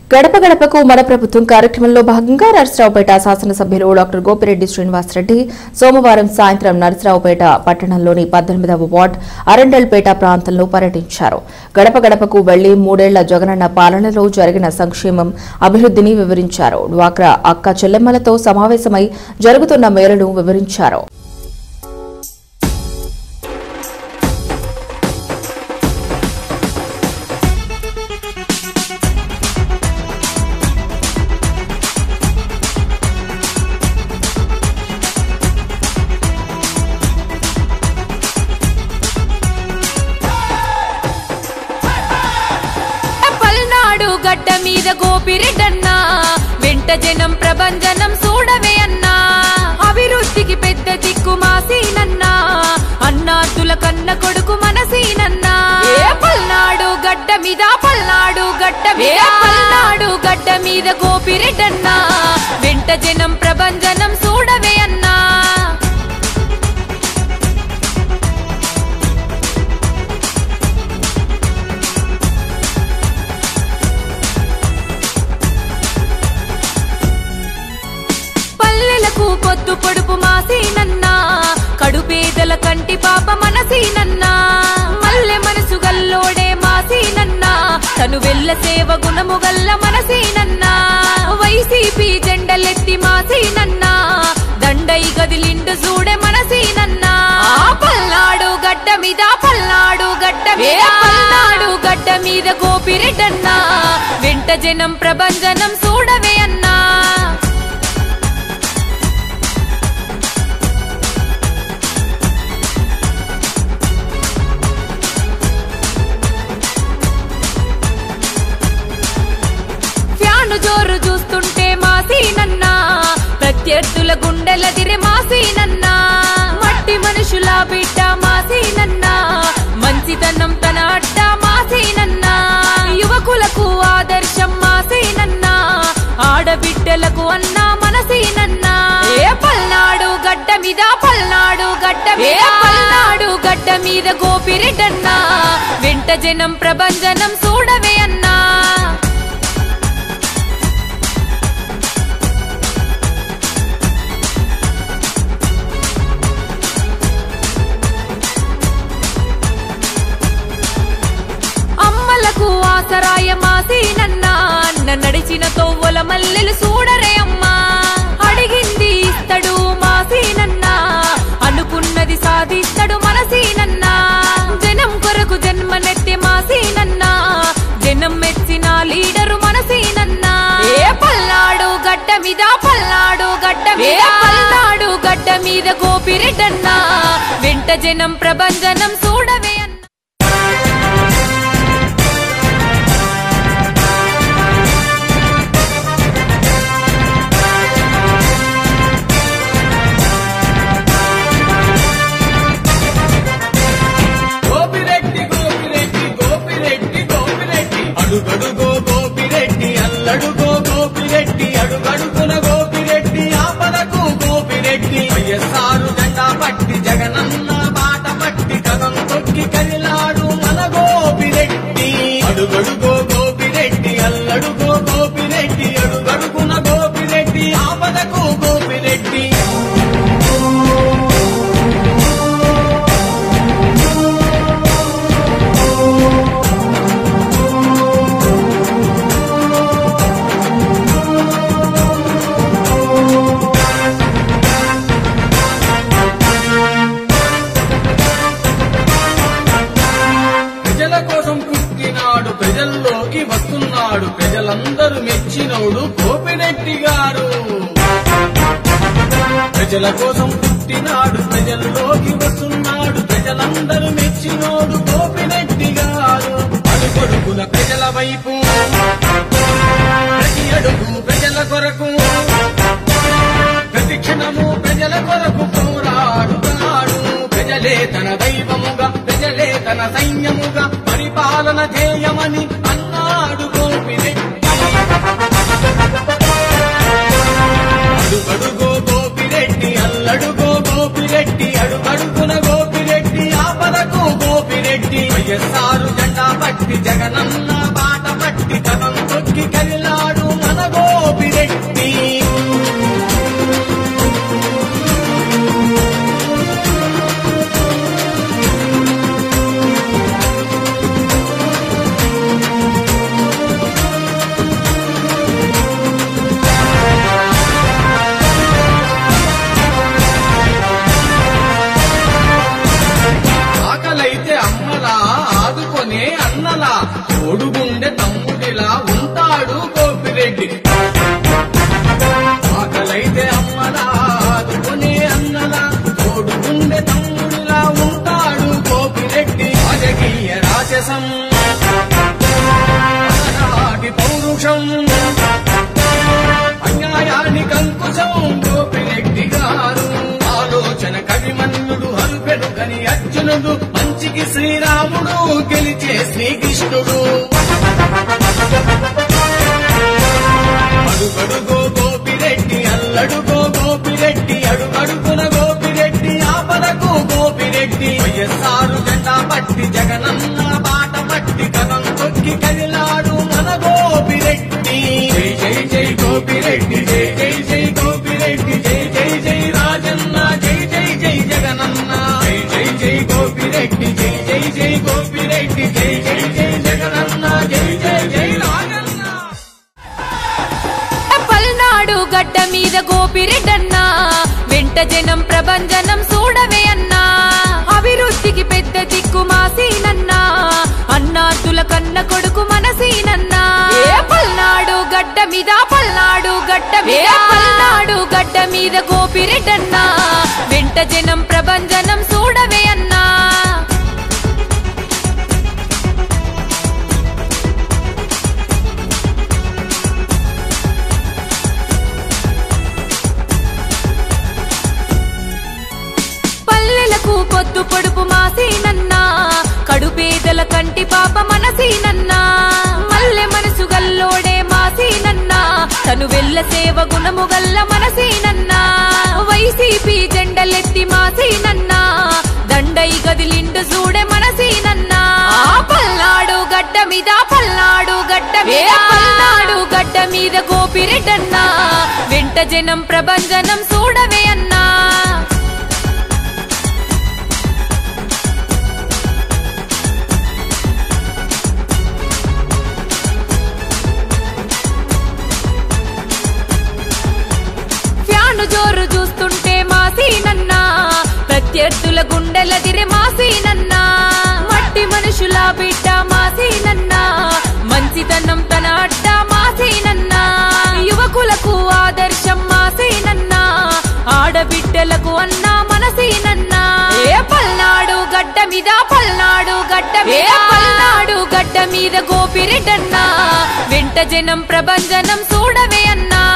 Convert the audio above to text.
గడప గడపకు మన ప్రభుత్వం కార్యక్రమంలో భాగంగా నరసరావుపేట శాసనసభ్యులు డాక్టర్ గోపిరెడ్డి శ్రీనివాసరెడ్డి సోమవారం సాయంత్రం నరసరావుపేట పట్టణంలోని పద్దెనిమిదవ వార్డ్ అరండల్పేట ప్రాంతంలో పర్యటించారు గడప గడపకు వెళ్లి మూడేళ్ల జగనన్న పాలనలో జరిగిన సంక్షేమం అభివృద్ధిని వివరించారు డ్వాక్రా అక్క చెల్లెమ్మలతో సమావేశమై జరుగుతున్న మేలును వివరించారు పల్నాడు గడ్డ మీద గోపిరెడ్డన్నా వెంట జనం ప్రభంజనం చూడవే అన్నా అభివృద్ధికి పెద్ద దిక్కు మాసీనన్నా అన్నాతుల కన్న కొడుకు మనసీనన్నా ఏ పల్నాడు గడ్డ మీద పల్నాడు గడ్డ మీద పల్నాడు గడ్డ మీద గోపిరెడ్డన్నా వెంట జనం ప్రభంజనం చూడవే అన్నా పల్లెలకు పొద్దు పొడుపు మాసీనన్నా కడుపేదల కంటి పాప మనసీనన్నా మల్లె మనసు గల్లోడే మాసీనన్నా తను వెళ్ళ సేవ గుణము గల్ల మనసీనన్నా వైసీపీ జెండలెత్తి మాసీనన్నా దండై గదిలిండు చూడే మనసీనన్నా ఆ పల్నాడు గడ్డ మీద పల్నాడు గడ్డ మీద పల్నాడు గడ్డ మీద గోపిరెడ్డన్నా వెంట జనం ప్రభంజనం చూడవే అన్నా ఫ్యాను జోరు చూస్తుంటే మాసీనన్నా ప్రత్యర్థుల గుండెల దిరె మాసీనన్నా మట్టి మనుషుల బిడ్డ మాసీనన్నా మంచితనం తన అడ్డ మాసీనన్నా యువకులకు ఆదర్శం మాసీనన్నా ఆడబిడ్డలకు అన్నా మనసీనన్నా ఏ పల్నాడు గడ్డ మీద పల్నాడు గడ్డ మీద పల్నాడు గడ్డ మీద గోపిరెడ్డన్నా వెంట జనం ప్రభంజనం చూడవే అన్నా అమ్మలకు ఆసరాయ మాసీనన్నా అన్న నడిచిన తొవ్వల మల్లెలు చూడరే అమ్మా అడిగింది ఇస్తడు మాసీనన్నా అనుకున్నది సాధిస్తాడు మనసీనన్నా జనం కొరకు జన్మనెత్తే మాసీనన్నా జనం మెచ్చిన లీడరు మనసీనన్నా ఏ పల్నాడు గడ్డ మీద పల్నాడు గడ్డ మీద పల్నాడు గడ్డ మీద గోపిరెడ్డన్నా వెంట జనం ప్రభంజనం చూడవే అన్నా గోపిరెడ్డి గోపిరెడ్డి గోపిరెడ్డి గోపిరెడ్డి అడుగడుగో గోపిరెడ్డి అల్లడుగో గోపిరెడ్డి అడుగడుగున గోపిరెడ్డి ఆపదకు గోపిరెడ్డి వైఎస్ఆరు జెండా పట్టి జగనన్న బాట పట్టి కథం తొక్కి కదిలాడు మన గోపిరెడ్డి అడుగడుగో గోపిరెడ్డి అల్లడుగో గోపిరెడ్డి అడుగడుగున గోపిరెడ్డి ఆపదకు గోపిరెడ్డి ప్రజల కోసం పుట్టినాడు ప్రజల్లోకి వస్తున్నాడు ప్రజలందరూ మెచ్చినోడు గోపిరెడ్డి గారు ప్రజల కోసం పుట్టినాడు ప్రజల్లోకి వస్తున్నాడు ప్రజలందరూ మెచ్చినోడు గోపిరెడ్డి గారు అడుగడుగున ప్రజల వైపు ప్రతి అడుగు ప్రజల కొరకు ప్రతి క్షణము ప్రజల కొరకు పోరాడుతాడు ప్రజలే తన దైవముగా ప్రజలే తన సైన్యముగా పరిపాలన చేయమని అన్నాడు గోపిరెడ్డి అడుగడుగో గోపిరెడ్డి అల్లడుగో గోపిరెడ్డి అడుగడుగున గోపిరెడ్డి ఆపదకు గోపిరెడ్డి వైఎస్ఆర్ జెండా పట్టి జగనన్న బాట పట్టి కథం తొక్కి కదిలా ఉంటాడు గోపిరెడ్డి ఆకలైతే అమ్మలా ఆదుకునే అన్నలా తోడుకుండే తమ్ముడిలా ఉంటాడు గోపిరెడ్డి రాజకీయ రాజసం ఆనాటి పౌరుషం అన్యాయానికి అంకుశం గోపిరెడ్డి గారు ఆలోచన కవిమన్యుడు హరుపెడు కని అర్జునుడు మంచికి శ్రీరాముడు గెలిచే శ్రీకృష్ణుడు అడుగడుగో గోపిరెడ్డి అల్లడుగో గోపిరెడ్డి అడుగడుగున గోపిరెడ్డి ఆపదకు గోపిరెడ్డి వైఎస్ఆర్ జెండా పట్టి జగనన్న బాట పట్టి కథం తొక్కి కదిలాడు మన గోపిరెడ్డి జై జై జై గోపిరెడ్డి జై జై జై గోపిరెడ్డి జై జై జై రాజన్న జై జై జై జగనన్న జై జై జై గోపిరెడ్డి జై జై జై గోపిరెడ్డి జై జై జై జగనన్న జై జై జై రాజన్న పల్నాడు గడ్డ మీద గోపిరెడ్డన్నా వెంట జనం ప్రభంజనం చూడవే అన్నా అభివృద్ధికి పెద్ద దిక్కు మాసీనన్నా అన్నాతుల కన్న కొడుకు మనసీనన్నా ఏ పల్నాడు గడ్డ మీద పల్నాడు గడ్డ మీద పల్నాడు గడ్డ మీద గోపిరెడ్డన్నా వెంట జనం ప్రభంజనం చూడవే అన్నా పల్లెలకు పొద్దు పొడుపు మాసీనన్నా కడుపేదల కంటి పాప మనసీనన్నా మల్లె మనసు గల్లోడే మాసీనన్నా తను వెళ్ళ సేవ గుణము గల్ల మనసీనన్నా వైసీపీ జెండలెత్తి మాసీనన్నా దండై గదిలిండు చూడే మనసీనన్నా ఆ పల్నాడు గడ్డ మీద పల్నాడు గడ్డ మీద పల్నాడు గడ్డ మీద గోపిరెడ్డన్నా వెంట జనం ప్రభంజనం చూడవే అన్నా ఫ్యాను జోరు చూస్తుంటే మాసీనన్నా ప్రత్యర్థుల గుండెలదిరే మాసీనన్నా మట్టి మనుషుల బిడ్డ మాసీనన్నా మంచితనం తన అడ్డ మాసీనన్నా యువకులకు ఆదర్శం మాసీనన్నా ఆడబిడ్డలకు అన్నా మనసీనన్నా ఏ పల్నాడు గడ్డ మీద పల్నాడు గడ్డ మీద పల్నాడు గడ్డ మీద గోపిరెడ్డన్నా వెంట జనం ప్రభంజనం చూడవే అన్నా